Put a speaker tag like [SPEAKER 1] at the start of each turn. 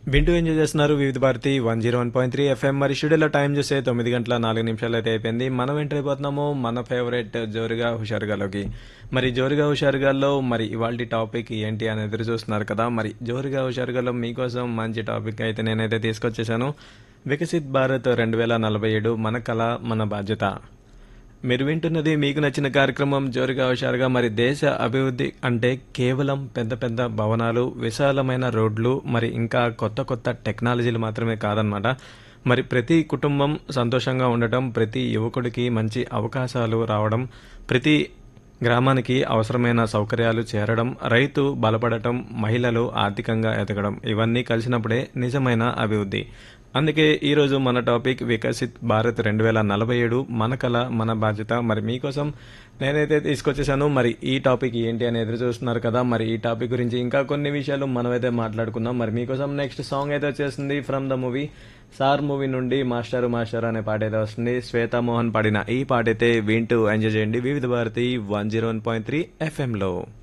[SPEAKER 1] వింటూ ఎంజాయ్ చేస్తున్నారు వివిధ Bharati one zero one point three FM మరి స్టూడియోలో టైం చూస్తే తొమ్మిది గంటల నాలుగు నిమిషాలు అయితే అయిపోయింది మనం ఎంటర్ అయిపోతున్నాము మన ఫేవరెట్ జోరుగా హుషారుగాలోకి మరి జోరుగా హుషారుగాల్లో మరి ఇవాళ టాపిక్ ఏంటి అని ఎదురు చూస్తున్నారు కదా మరి జోరుగా హుషారుగాలో మీకోసం మంచి టాపిక్ అయితే నేనైతే తీసుకొచ్చేసాను వికసిత్ భారత్ రెండు వేల నలభై ఏడు మన కళ మన బాధ్యత మీరు వింటున్నది మీకు నచ్చిన కార్యక్రమం జోరుగా హుషారుగా మరి దేశ అభివృద్ధి అంటే కేవలం పెద్ద పెద్ద భవనాలు విశాలమైన రోడ్లు మరి ఇంకా కొత్త కొత్త టెక్నాలజీలు మాత్రమే కాదనమాట మరి ప్రతి కుటుంబం సంతోషంగా ఉండటం ప్రతి యువకుడికి మంచి అవకాశాలు రావడం ప్రతి గ్రామానికి అవసరమైన సౌకర్యాలు చేరడం రైతు బలపడటం మహిళలు ఆర్థికంగా ఎదగడం ఇవన్నీ కలిసినప్పుడే నిజమైన అభివృద్ధి అందుకే ఈరోజు మన టాపిక్ వికసిత్ భారత్ రెండు వేల నలభై ఏడు మన కళ మన బాధ్యత మరి మీకోసం నేనైతే తీసుకొచ్చేసాను మరి ఈ టాపిక్ ఏంటి అని ఎదురు చూస్తున్నారు కదా మరి ఈ టాపిక్ గురించి ఇంకా కొన్ని విషయాలు మనమైతే మాట్లాడుకుందాం మరి మీకోసం నెక్స్ట్ సాంగ్ అయితే వచ్చేసింది from the movie sir movie నుండి మాస్టర్ మాస్టర్ అనే పాట అయితే వస్తుంది శ్వేతా మోహన్ పాడిన ఈ పాట అయితే వింటూ ఎంజాయ్ చేయండి వివిధ Bharati one zero one point three ఎఫ్ఎంలో